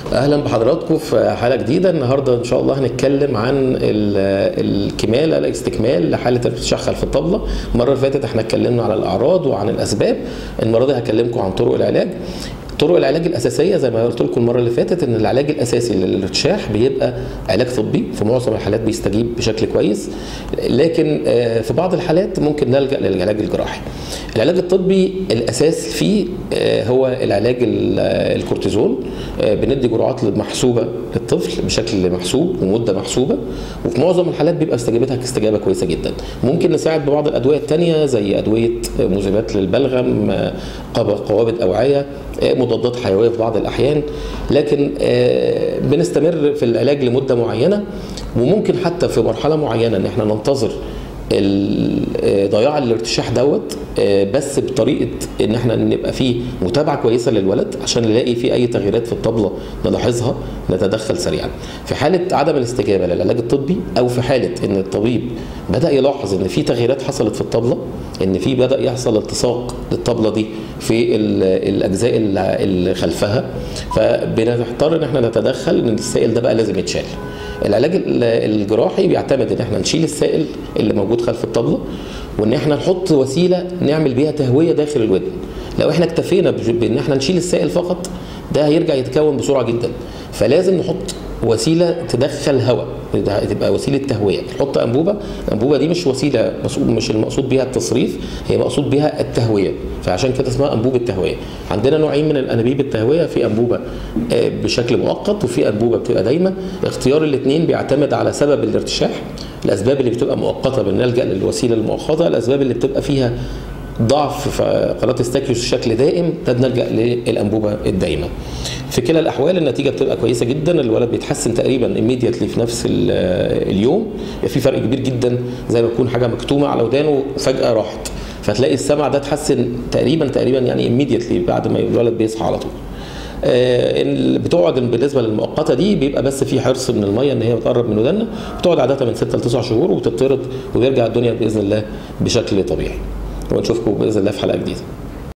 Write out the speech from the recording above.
اهلا بحضراتكم في حلقه جديده النهارده ان شاء الله هنتكلم عن ال- الكماله الاستكمال لحاله ارتشاح خلف الطبله المره اللي فاتت احنا اتكلمنا على الاعراض وعن الاسباب المره دي هكلمكم عن طرق العلاج طرق العلاج الاساسيه زي ما قلت لكم المره اللي فاتت ان العلاج الاساسي للارتشاح بيبقى علاج طبي في معظم الحالات بيستجيب بشكل كويس لكن آه، في بعض الحالات ممكن نلجا للعلاج الجراحي العلاج الطبي الاساس فيه آه، هو العلاج ال- آه، الكورتيزون آه، بندي جرعات محسوبه للطفل بشكل محسوب ومده محسوبه وفي معظم الحالات بيبقى استجابتها استجابه كويسه جدا ممكن نساعد ببعض الادويه الثانيه زي ادويه مذيبات للبلغم آه، قب- قوابض اوعيه آه، مضادات حيويه في بعض الاحيان لكن آه، بنستمر في العلاج لمده معينه وممكن حتى في مرحله معينه ان احنا ننتظر ال- آه، ضياع الارتشاح دوت آه، بس بطريقه ان احنا نبقى فيه متابعه كويسه للولد عشان نلاقي في اي تغييرات في الطبله نلاحظها نتدخل سريعا. في حاله عدم الاستجابه للعلاج الطبي او في حاله ان الطبيب بدا يلاحظ ان في تغييرات حصلت في الطبله ان في بدا يحصل التصاق للطبله دي في ال- الاجزاء اللي اللي خلفها فبنضطر ان احنا نتدخل ان السائل ده بقى لازم يتشال. العلاج ال- الجراحي بيعتمد ان احنا نشيل السائل اللي موجود خلف الطبله وان احنا نحط وسيله نعمل بيها تهويه داخل الودن لو احنا اكتفينا بج- بان احنا نشيل السائل فقط ده هيرجع يتكون بسرعه جدا فلازم نحط وسيله تدخل هواء ده تبقى وسيله تهويه نحط انبوبه الانبوبه دي مش وسيله مقصود- مش المقصود بيها التصريف هي مقصود بيها التهويه فعشان كده اسمها انبوبه تهويه عندنا نوعين من الانابيب التهويه في انبوبه آه، بشكل مؤقت وفي انبوبه بتبقى دايمه اختيار الاثنين بيعتمد على سبب الارتشاح الاسباب اللي بتبقى مؤقته بنلجا للوسيله المؤقته الاسباب اللي بتبقى فيها ضعف في قناه استاكيوس بشكل دائم ده بنلجا للانبوبه الدايمه. في كلا الاحوال النتيجه بتبقى كويسه جدا الولد بيتحسن تقريبا immediately في نفس ال- اليوم في فرق كبير جدا زي ما يكون حاجه مكتومه على ودانه وفجاه راحت فتلاقي السمع ده اتحسن تقريبا تقريبا يعني immediately بعد ما الولد بيصحى على طول. آه، اللي بتقعد بالنسبه للمؤقته دي بيبقى بس في حرص من الميه ان هي بتقرب من ودنا بتقعد عاده من 6 ل 9 شهور وبتطرد وبيرجع الدنيا باذن الله بشكل طبيعي ونشوفكم باذن الله في حلقه جديده